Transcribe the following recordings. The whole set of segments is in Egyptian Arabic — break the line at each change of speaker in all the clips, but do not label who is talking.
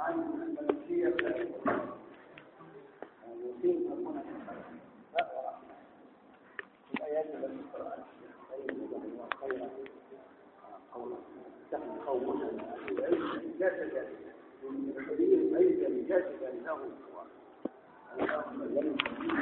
عن الملكية يقيم ربنا الآيات التي قرأت خيرا قولا تحمل قومنا جسدا من الحرير أيضا جسدا له اللهم لم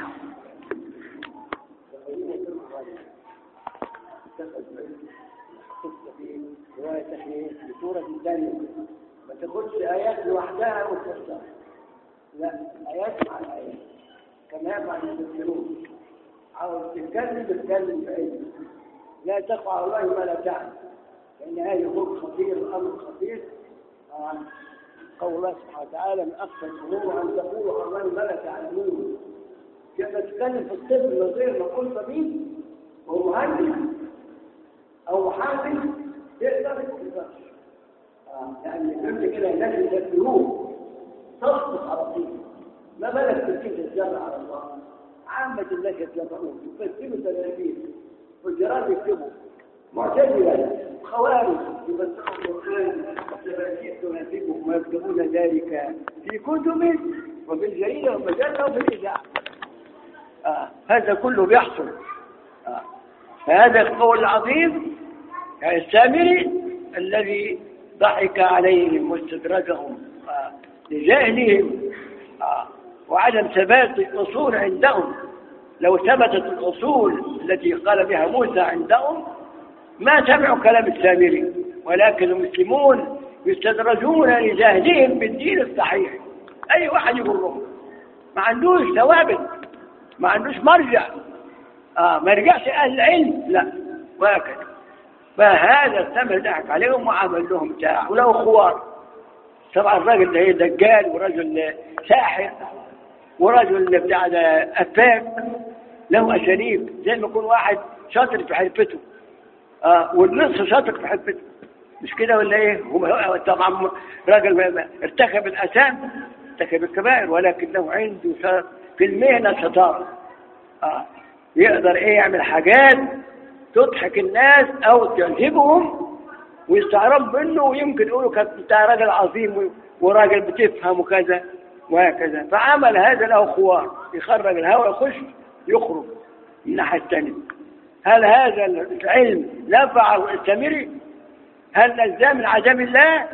اتخذ قصة في رواية تحرير بسورة ثانية ما تاخدش آيات لوحدها وتفسرها لا آيات مع الآيات كما يفعل المفسرون عاوز تتكلم تتكلم بعلم لا تقع على الله ما لا تعلم لأن هذا هو خطير الأمر خطير آه. قول الله سبحانه وتعالى من أخشى الأمور أن تقولوا على الله ما لا تعلمون كيف تتكلم في الطب من غير ما تكون طبيب وهو مهندس أو محاسب تقدر تقدرش آه. لأن فهمت كده الناس يسفروه تصدق على طول ما بالك تركيز الجر على الله عامة الناس يتلفقون يفسروا تلاميذ والجراد يكتبوا معتزلة خوارج يفسروا القرآن تفاسير تناسبهم ويكتبون ذلك في كتب وفي الجريدة والمجلة وفي الإذاعة آه. هذا كله بيحصل آه. فهذا القول العظيم يعني السامري الذي ضحك عليهم واستدرجهم آه. لجهلهم آه. وعدم ثبات الأصول عندهم لو ثبتت الأصول التي قال بها موسى عندهم ما سمعوا كلام السامري ولكن المسلمون يستدرجون لجهلهم بالدين الصحيح أي واحد يقولهم ما عندوش ثوابت ما عندوش مرجع آه ما رجعش أهل العلم لا وهكذا فهذا السمر ضحك عليهم وعمل لهم بتاع وله خوار طبعا الراجل ده دجال ورجل ساحر ورجل بتاع ده افاك له اساليب زي ما يكون واحد شاطر في حرفته آه والنص شاطر في حرفته مش كده ولا ايه هو طبعا راجل ارتكب الاثام ارتكب الكبائر ولكنه عنده في المهنه شطاره آه يقدر ايه يعمل حاجات تضحك الناس او تعجبهم ويستعرب منه ويمكن يقولوا كانت انت راجل عظيم وراجل بتفهم وكذا وهكذا فعمل هذا له خوار يخرج الهواء يخش يخرج من الناحيه الثانيه هل هذا العلم نفع السامري هل نزاه من عذاب الله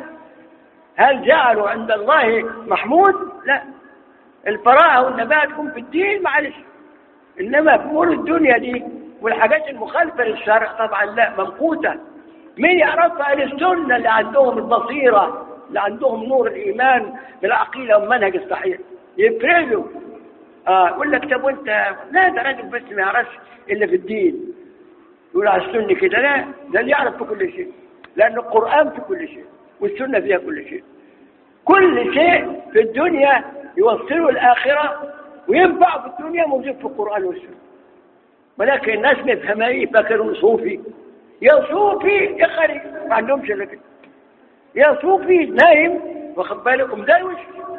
هل جعله عند الله محمود لا البراءة والنبات تكون في الدين معلش انما في امور الدنيا دي والحاجات المخالفه للشرع طبعا لا ممقوته مين يعرفها اهل السنه اللي عندهم البصيره اللي عندهم نور الايمان بالعقيده والمنهج الصحيح يفرزوا اه يقول لك طب وانت لا ده راجل بس ما يعرفش الا في الدين يقول على السنه كده لا ده اللي يعرف في كل شيء لان القران في كل شيء والسنه فيها كل شيء كل شيء في الدنيا يوصله الاخره وينفع في الدنيا موجود في القران والسنه ولكن الناس ما يفهمها فاكرون صوفي يا صوفي يا خريج ما عندهمش الا كده يا صوفي نايم واخد بالكم دروش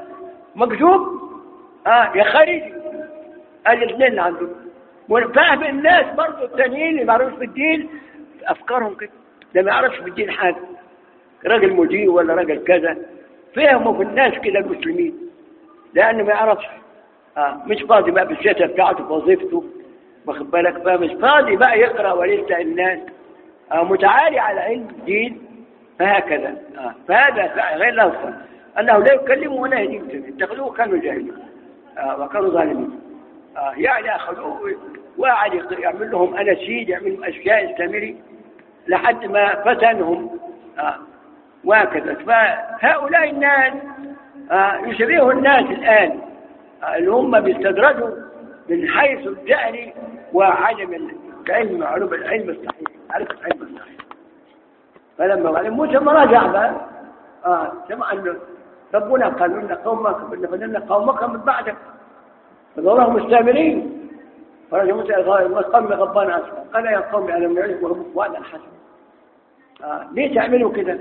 مكذوب اه يا خارجي الاثنين عندهم وفهم الناس برضه التانيين اللي ما يعرفوش في الدين افكارهم كده ده ما يعرفش في الدين حاجه راجل مدير ولا راجل كذا فهموا في الناس كده المسلمين لانه ما يعرفش اه مش فاضي بقى بالشتاء بتاعته في وظيفته واخد بالك بقى مش فاضي بقى يقرا وليس الناس آه متعالي على علم الدين فهكذا آه. فهذا غير له أنه لا يكلم ولا يهدي اتخذوه كانوا جاهلين آه وكانوا ظالمين آه يعني أخذوه وقعد يعمل لهم أناشيد يعمل لهم أشياء السامري لحد ما فتنهم آه وهكذا فهؤلاء الناس آه يشبهوا الناس الآن آه اللي هم بيستدرجوا من حيث الجهل وعدم العلم معلوم العلم الصحيح معرفة العلم الصحيح فلما بعدين موسى ما راجع بقى اه سمع انه ربنا قال ان قومك فان قومك من بعدك فظلهم مستامرين فرجع موسى قوم غضبان اسفا قال يا قوم الم يعلمكم ربكم وعدا حسنا آه ليه تعملوا كده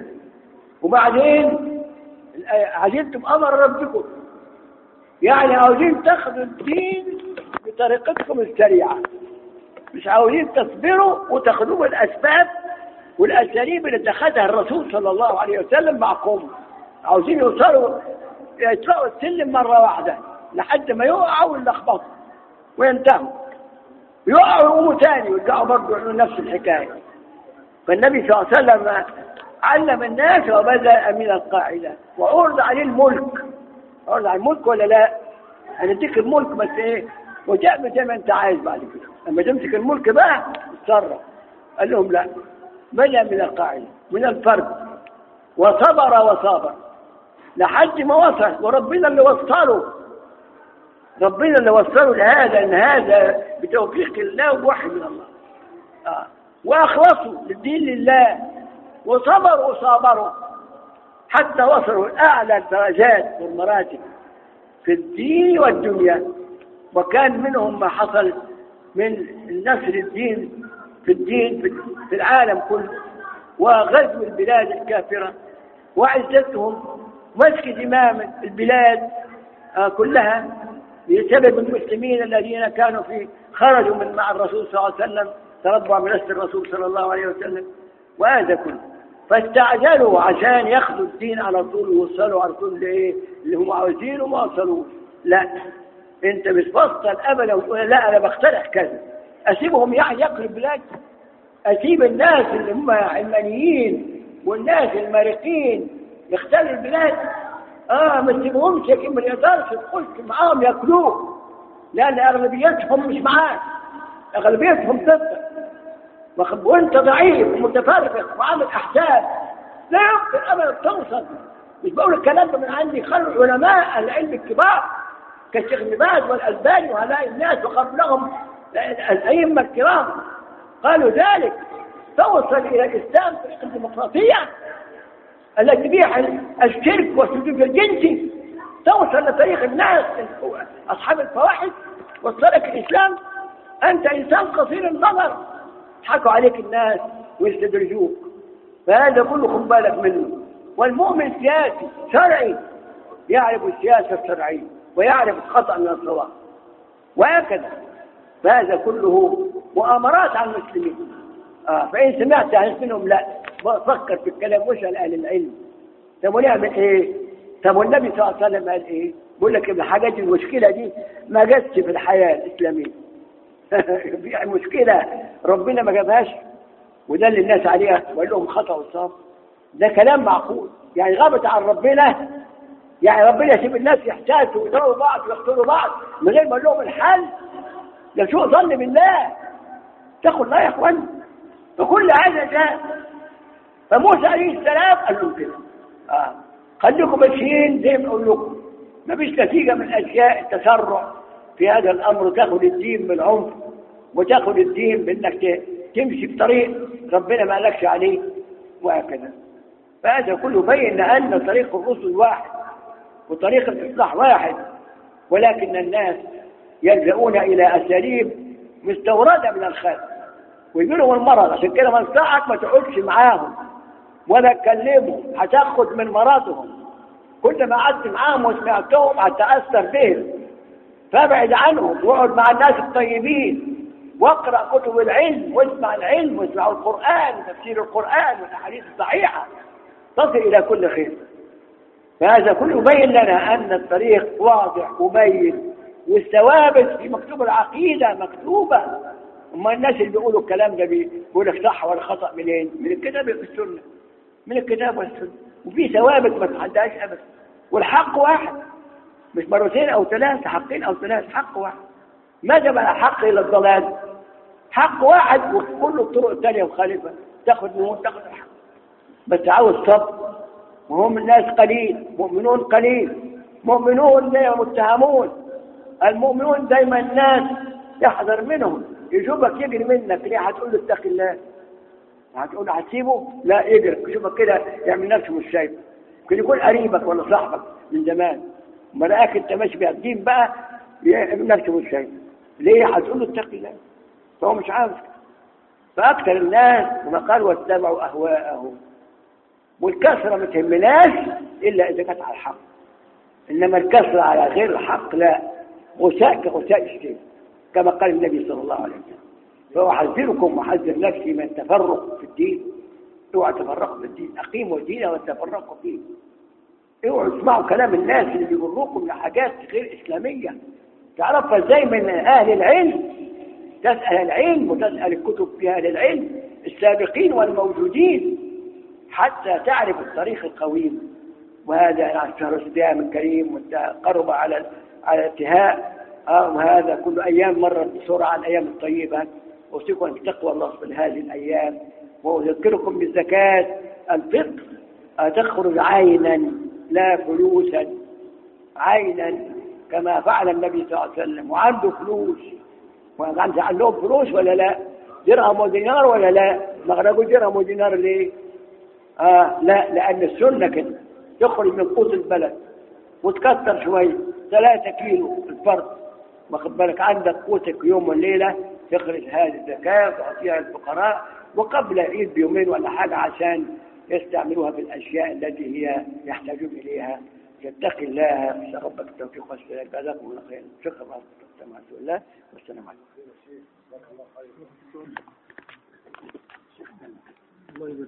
وبعدين عجلتم امر ربكم يعني عاوزين تاخذوا الدين بطريقتكم السريعه مش عاوزين تصبروا وتاخذوه بالاسباب والاساليب اللي اتخذها الرسول صلى الله عليه وسلم مع قومه عاوزين يوصلوا يطلعوا السلم مرة واحدة لحد ما يقعوا ويلخبطوا وينتهوا يقعوا ويقوموا تاني ويرجعوا برضه يعملوا نفس الحكاية فالنبي صلى الله عليه وسلم علم الناس وبدأ من القاعدة وعرض عليه الملك عرض على الملك ولا لا؟ هنديك الملك بس ايه وتعمل زي ما انت عايز بعد كده لما تمسك الملك بقى اتصرف قال لهم لا بدأ من القاعدة من الفرد وصبر وصابر لحد ما وصل وربنا اللي وصله ربنا اللي وصله لهذا ان هذا بتوفيق الله ووحي من الله آه. واخلصوا للدين لله وصبروا وصابروا حتى وصلوا لاعلى الدرجات والمراتب في الدين والدنيا وكان منهم ما حصل من نشر الدين في الدين في العالم كله وغزو البلاد الكافرة وعزتهم مسك زمام البلاد كلها بسبب المسلمين الذين كانوا في خرجوا من مع الرسول صلى الله عليه وسلم تربوا من نسل الرسول صلى الله عليه وسلم وهذا كله فاستعجلوا عشان ياخذوا الدين على طول ويوصلوا على طول لايه اللي هم عاوزينه وما وصلوش لا انت مش بطل ابدا وتقول لا انا بقترح كذا اسيبهم يعني يقرب البلاد اسيب الناس اللي هم علمانيين والناس المارقين يختلوا البلاد اه ما تسيبهمش لكن ما يقدرش تخش معاهم ياكلوه لان اغلبيتهم مش معاك اغلبيتهم ضدك وانت ضعيف ومتفرق وعامل احساب لا يمكن ابدا توصل مش بقول الكلام ده من عندي خلوا علماء العلم الكبار كالشيخ ابن باز والالباني وهؤلاء الناس وقبلهم الائمه الكرام قالوا ذلك توصل الى الاسلام طريق الديمقراطيه التي تبيح الشرك والسجود الجنسي توصل لطريق الناس اصحاب الفواحش وصلك الاسلام انت انسان قصير النظر حكوا عليك الناس ويستدرجوك فهذا كله خد بالك منه والمؤمن سياسي شرعي يعرف السياسه الشرعيه ويعرف الخطا من الصواب وهكذا فهذا كله مؤامرات على المسلمين آه فإن سمعت عن منهم لا فكر في الكلام واسأل أهل العلم طب ونعمل إيه؟ طب والنبي صلى الله عليه وسلم قال إيه؟ بيقول لك الحاجات المشكلة دي ما جاتش في الحياة الإسلامية في مشكلة ربنا ما جابهاش وده اللي الناس عليها وقال لهم خطأ وصاب ده كلام معقول يعني غابت عن ربنا يعني ربنا يسيب الناس يحتاجوا ويضربوا بعض ويقتلوا بعض من غير ما يقول لهم الحل ده سوء ظن بالله تاخد لا يا اخوان فكل هذا جاء فموسى عليه السلام قال لهم كده اه خليكم ماشيين زي ما اقول لكم ما فيش نتيجه من اشياء التسرع في هذا الامر تاخد الدين بالعنف وتاخد الدين بانك تمشي في طريق ربنا ما قالكش عليه وهكذا فهذا كله بين ان طريق الرسل واحد وطريق الاصلاح واحد ولكن الناس يلجؤون الى اساليب مستورده من الخلق ويجي لهم المرض عشان كده منصحك ما تقعدش معاهم ولا تكلمهم هتاخد من مرضهم كل ما قعدت معاهم وسمعتهم هتاثر بهم فابعد عنهم واقعد مع الناس الطيبين واقرا كتب العلم واسمع العلم واسمع القران وتفسير القران والاحاديث الصحيحه تصل الى كل خير فهذا كله يبين لنا ان الطريق واضح وبين والثوابت في مكتوب العقيده مكتوبه اما الناس اللي بيقولوا الكلام ده بيقول لك صح ولا خطا منين؟ من الكتاب والسنه من الكتاب والسنه وفي ثوابت ما تحداش ابدا والحق واحد مش مرتين او ثلاثه حقين او ثلاثه حق واحد ما جاب حق الى الضلال حق واحد وكل الطرق الثانيه مخالفه تاخذ نور تاخذ الحق بس عاوز صبر وهم الناس قليل مؤمنون قليل مؤمنون متهمون المؤمنون دايما الناس يحذر منهم يشوفك يجري منك ليه هتقول له اتق الله هتقول له هتسيبه لا يجري يشوفك كده يعمل نفسه مش شايف ممكن يكون قريبك ولا صاحبك من زمان اما لقاك انت ماشي بالدين بقى يعمل نفسه مش شايف ليه هتقول له اتق الله فهو مش عاوز فاكثر الناس كما قال واتبعوا اهواءهم والكثره ما تهمناش الا اذا كانت على الحق انما الكثره على غير الحق لا غثاء كغثاء السيل كما قال النبي صلى الله عليه وسلم فأحذركم وأحذر نفسي من التفرق في الدين اوعى تفرقوا في الدين أقيموا الدين وتفرقوا فيه اوعوا تسمعوا كلام الناس اللي بيجروكم لحاجات غير اسلاميه تعرفها ازاي من اهل العلم تسال العلم وتسال الكتب في اهل العلم السابقين والموجودين حتى تعرف الطريق القويم وهذا شهر الصيام الكريم والتقرب على على الانتهاء آه وهذا كل ايام مرت بسرعه الايام الطيبه اوصيكم بتقوى الله في هذه الايام واذكركم بالزكاه الفطر تخرج عينا لا فلوسا عينا كما فعل النبي صلى الله عليه وسلم وعنده فلوس وكان جعل لهم فلوس ولا لا درهم ودينار ولا لا مغرقوا درهم ودينار ليه آه لا لأن السنة كده تخرج من قوت البلد وتكتر شوية ثلاثة كيلو الفرد واخد بالك عندك قوتك يوم والليلة تخرج هذه الزكاة وتعطيها للفقراء وقبل العيد بيومين ولا حاجة عشان يستعملوها في الأشياء التي هي يحتاجون إليها يتقي الله نسأل ربك التوفيق والسلام جزاكم الله خيرا شكرا لكم الله والسلام عليكم
الله يبارك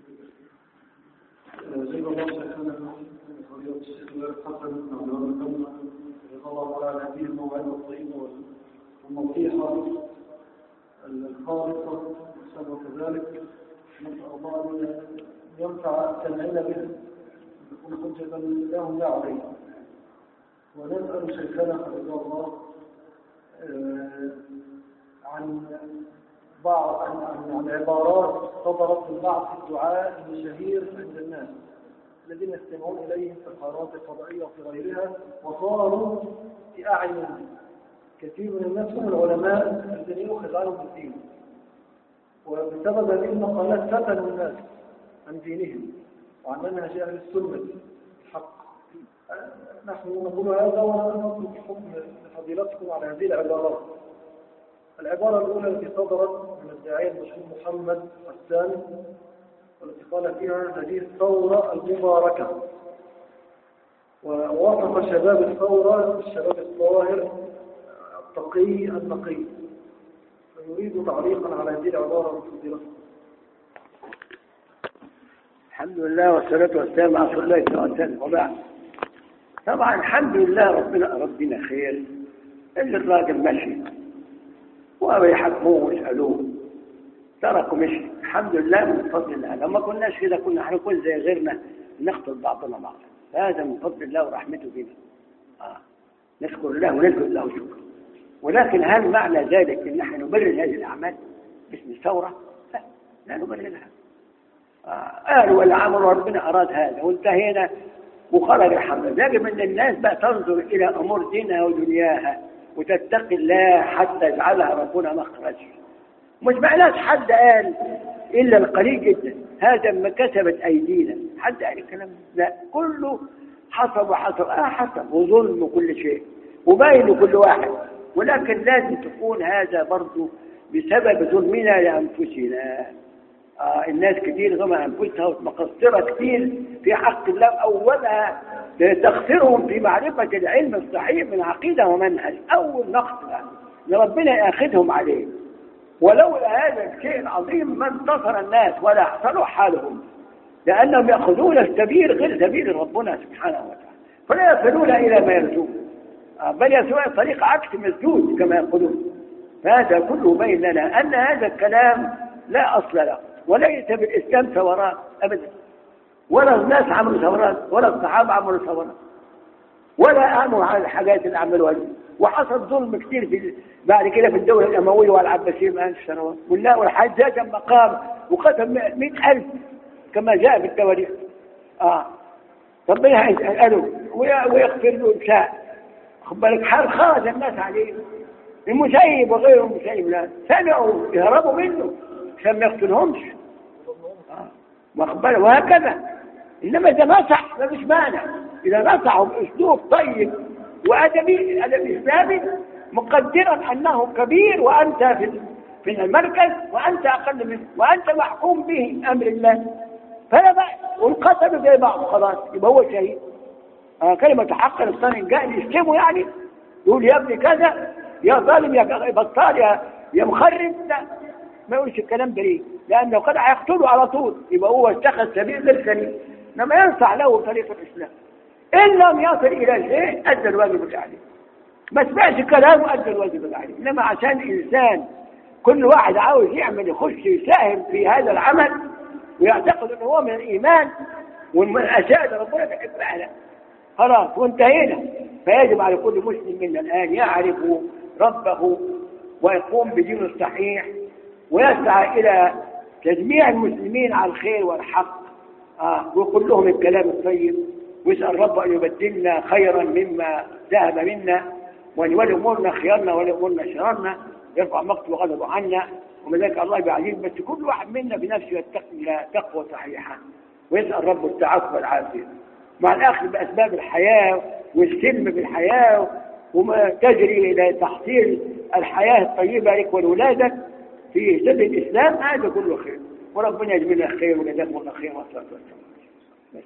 زي ما الله سبحانه فضيلة الشيخ الحسن بن عبد الرحمن رضي الله على هذه الموعظة الطيبة والنصيحة الخالصة نسأل كذلك نسأل الله أن ينفع سمعنا به يكون حجة لهم لا عليه ونسأل شيخنا حفظه الله عن بعض عن, عن, عن عبارات صدرت من بعض الدعاء المشاهير عند الناس الذين يستمعون إليهم في القنوات الفضائية وفي غيرها وصاروا في أعين كثير من الناس هم العلماء الذين يؤخذ عنهم الدين وبسبب هذه المقالات فتنوا الناس عن دينهم وعن منهج أهل السنة الحق نحن نقول هذا ونطلب الحكم لفضيلتكم على هذه العبارات العبارة الأولى التي صدرت من الداعية المشهور محمد حسان والتي قال فيها هذه الثورة المباركة ووصف شباب الثورة بالشباب الطاهر التقي النقي فيريد تعليقا على هذه العبارة من فضيلتكم
الحمد لله والصلاة والسلام على رسول الله صلى الله عليه وسلم وبعد طبعا الحمد لله ربنا ربنا خير اللي الراجل مشي ويحكموه ويسألوه تركوا مشي الحمد لله من فضل الله لو ما كناش كده كنا هنكون زي غيرنا نقتل بعضنا بعضا هذا من فضل الله ورحمته بنا آه. نشكر الله ونلجأ له شكر ولكن هل معنى ذلك ان نحن نبرر هذه الاعمال باسم الثوره؟ لا لا نبررها قالوا ولا عملوا ربنا أراد هذا وانتهينا وخرج الحمد يجب أن الناس بقى تنظر إلى أمور دينها ودنياها وتتقي الله حتى يجعلها ربنا مخرج مش معناش حد قال إلا القليل جدا هذا ما كسبت أيدينا حد قال الكلام لا كله حصل وحصل آه حصل وظلم وكل شيء وباين كل واحد ولكن لازم تكون هذا برضه بسبب ظلمنا لأنفسنا آه الناس كتير ظلم أنفسها مقصرة كتير في حق الله أولها تقصيرهم في معرفة العلم الصحيح من عقيدة ومنهج أول نقص ان ربنا ياخذهم عليه ولولا هذا الشيء العظيم ما انتصر الناس ولا احسنوا حالهم لأنهم يأخذون السبيل غير سبيل ربنا سبحانه وتعالى فلا يصلون إلى ما يرجون بل يسوون طريق عكس مسدود كما يقولون فهذا كله بين لنا أن هذا الكلام لا أصل له وليس بالإسلام ثورات أبدا ولا الناس عملوا ثورات ولا الصحابة عملوا ثورات ولا أعملوا على الحاجات اللي عملوها دي وحصل ظلم كثير في بعد كده في الدولة الأموية والعباسية ما أنش سنوات والله والحجاج لما قام وقتل مئة ألف كما جاء في التواريخ آه ربنا يسأله ويغفر له إن شاء خد بالك حال خرج الناس عليه المسيب وغير المسيب لا سمعوا يهربوا منه عشان ما يقتلهمش آه. وهكذا انما اذا نصح ما فيش مانع اذا نصحوا باسلوب طيب وادبي ادبي اسلامي مقدرا انه كبير وانت في في المركز وانت اقل منه وانت محكوم به امر الله فلا بقى والقتلوا زي بعض خلاص يبقى هو شهيد آه كلمة حق الإنسان جاء يشتمه يعني يقول يا ابني كذا يا ظالم يا بطال يا يا مخرب لا ما يقولش الكلام ده ليه؟ لأنه قد هيقتله على طول يبقى هو اتخذ سبيل غير سليم انما ينصح له طريق الإسلام إن لم يصل إلى شيء أدى الواجب اللي عليه ما سمعش كلامه أدى الواجب اللي عليه إنما عشان إنسان كل واحد عاوز يعمل يخش يساهم في هذا العمل ويعتقد أنه هو من الإيمان ومن الأشياء اللي ربنا بيحبها لا خلاص وانتهينا فيجب على كل مسلم منا الآن يعرف ربه ويقوم بدينه الصحيح ويسعى إلى تجميع المسلمين على الخير والحق آه ويقول لهم الكلام الطيب ويسأل ربه أن يبدلنا خيرا مما ذهب منا وأن يولي أمورنا خيارنا ولا أمورنا شرارنا يرفع مقته وغضبه عنا ومن ذلك الله بعزيز بس كل واحد منا بنفسه يتقي الله تقوى صحيحة ويسأل ربه التعافي والعافية مع الأخذ بأسباب الحياة والسلم بالحياة وما تجري إلى تحصيل الحياة الطيبة لك ولولادك في سبيل الإسلام هذا كله خير وربنا يجملنا خير وجزاكم الله خير والصلاة والسلام بس.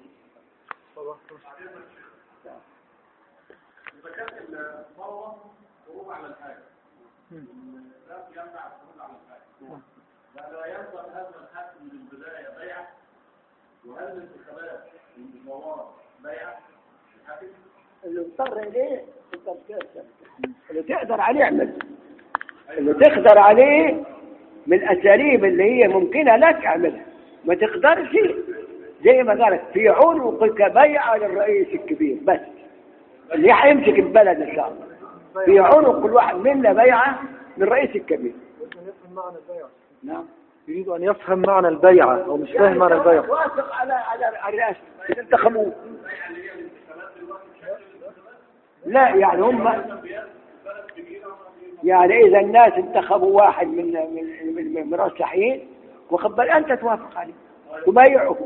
إذا كانت المروة خروج على الحاجة لا يمنع الخروج على الحاجة فلا يلزم هذا الحاكم من البداية بيعة وهل الانتخابات والمشاورات بيعة الحاكم
اللي اضطر إليه التفكير اللي تقدر عليه اعمل اللي تقدر عليه من الأساليب اللي هي ممكنة لك اعملها ما تقدرش زي ما قالت في عنقك بيعة للرئيس الكبير بس اللي هيمسك البلد إن شاء الله في عنق كل واحد منا بيعة للرئيس الكبير
يريد أن يفهم معنى البيعة
نعم
يريد أن يفهم معنى البيعة أو مش فاهم معنى البيعة
وافق على على الرئاسة انتخبوه لا يعني هم يعني إذا الناس انتخبوا واحد من من من من المرشحين واخد بال أنت توافق عليه تبايعه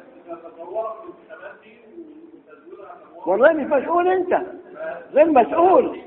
والله مش مسؤول أنت غير مسؤول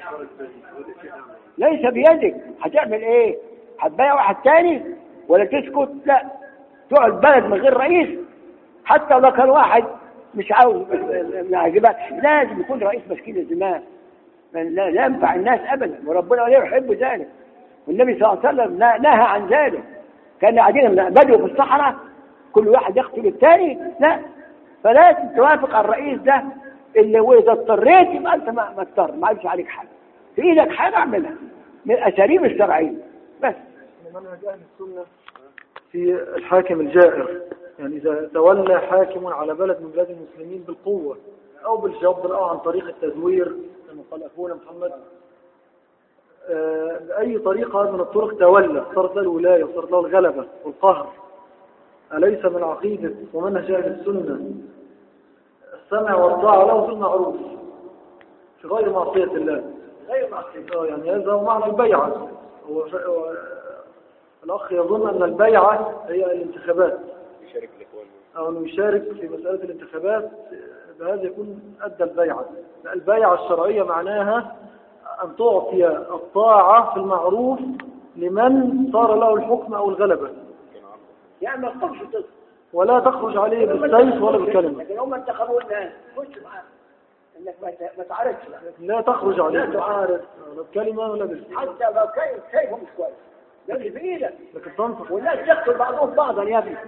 ليس بيدك هتعمل إيه؟ هتبايع واحد تاني ولا تسكت؟ لا تقعد بلد من غير رئيس حتى لو كان واحد مش عاوز ما عجبكش لازم يكون رئيس مسكين الزمان لا لا ينفع الناس ابدا وربنا لا يحب ذلك والنبي صلى الله عليه وسلم نهى عن ذلك كان قاعدين بدوا في الصحراء كل واحد يقتل الثاني لا فلازم توافق على الرئيس ده اللي واذا اضطريت يبقى انت ما ما اضطر ما عادش عليك حاجه في ايدك حاجه اعملها من الاساليب الشرعيه بس
منهج أهل السنة في الحاكم الجائر يعني إذا تولى حاكم على بلد من بلاد المسلمين بالقوة أو بالجبر أو عن طريق التزوير كما قال أخونا محمد آه، بأي طريقة من الطرق تولى صارت له الولاية وصارت له الغلبة والقهر أليس من عقيدة ومنهج أهل السنة السمع والطاعة له في المعروف في غير معصية الله
غير معصيه
آه، يعني هذا هو معنى البيعة هو ف... هو الأخ يظن أن البيعة هي الانتخابات أو أنه يشارك في مسألة الانتخابات بهذا يكون أدى البيعة لا، البيعة الشرعية معناها أن تعطي الطاعة في المعروف لمن صار له الحكم أو الغلبة
يعني ما تقومش تصل
ولا تخرج عليه بالسيف ولا بالكلمة
لكن هم انتخبوا الناس خش معاه انك ما ت- ما تعرفش
لا تخرج عليه
لا تعارض.
لا بكلمة ولا بالسيف
حتى لو كان سيفه مش كويس ده مش بايدك
لكن تنصح
والناس يقتل بعضهم بعضا يا ابني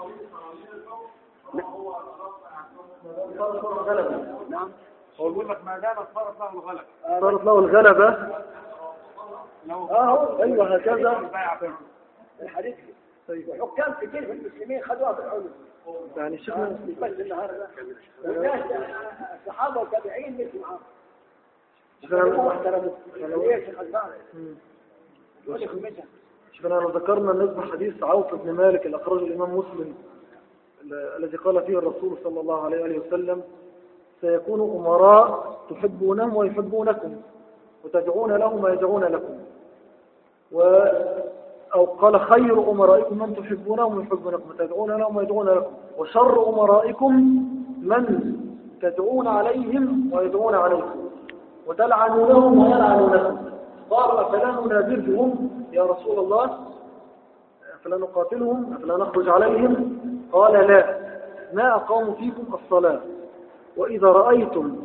نعم
هو بيقول لك ما دام صارت له الغلط
صارت له الغلبة
لو
اهو
أيوة هكذا
البيعة في
الحديث
طيب
وحكام كتير في المسلمين خدوها بالعنف
يعني شيخنا
مش بس النهارده والناس الصحابه والتابعين مشوا معاهم
شيخنا
واحترموا ليه يا شيخ البعض
مم.
يقول لك مشى
شوفنا لو ذكرنا نسبة حديث عوف بن مالك اللي أخرجه الإمام مسلم ال- الذي قال فيه الرسول صلى الله عليه وآله وسلم سيكون أمراء تحبونهم ويحبونكم وتدعون لهم ويدعون لكم و أو قال خير أمرائكم من تحبونهم ويحبونكم وتدعون لهم ويدعون لكم وشر أمرائكم من تدعون عليهم ويدعون عليكم وتلعنونهم ويلعنونكم قال فلا ننابذهم يا رسول الله أفلا نقاتلهم أفلا نخرج عليهم قال لا ما أقاموا فيكم الصلاة وإذا رأيتم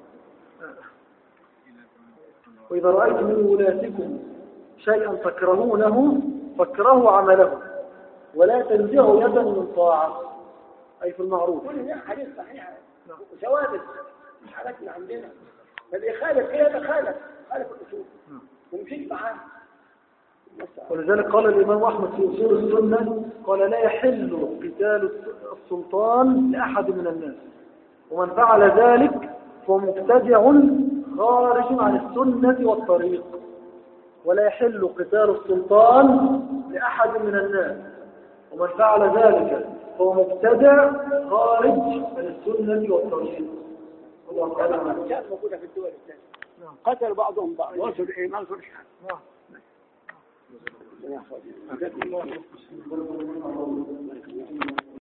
وإذا رأيتم من ولاتكم شيئا تكرهونه فاكرهوا عمله ولا تنزعوا يدا من طاعة أي في المعروف
كل ده حديث صحيح ثوابت مش حالتنا عندنا فاللي يخالف هي ده خالف خالف الاصول ومشيت معاه بس
ولذلك قال الإمام أحمد في أصول السنة قال لا يحل قتال السلطان لأحد من الناس ومن فعل ذلك فهو مبتدع خارج عن السنة والطريق ولا يحل قتال السلطان لأحد من الناس ومن فعل ذلك فهو مبتدع خارج عن السنة والطريق والله تعالى أعلم.
كانت موجوده في الدول الثانيه
نعم.
قتلوا بعضهم بعض وصلوا ايه ما وصلوش حاجه
نعم.
ربنا يحفظنا.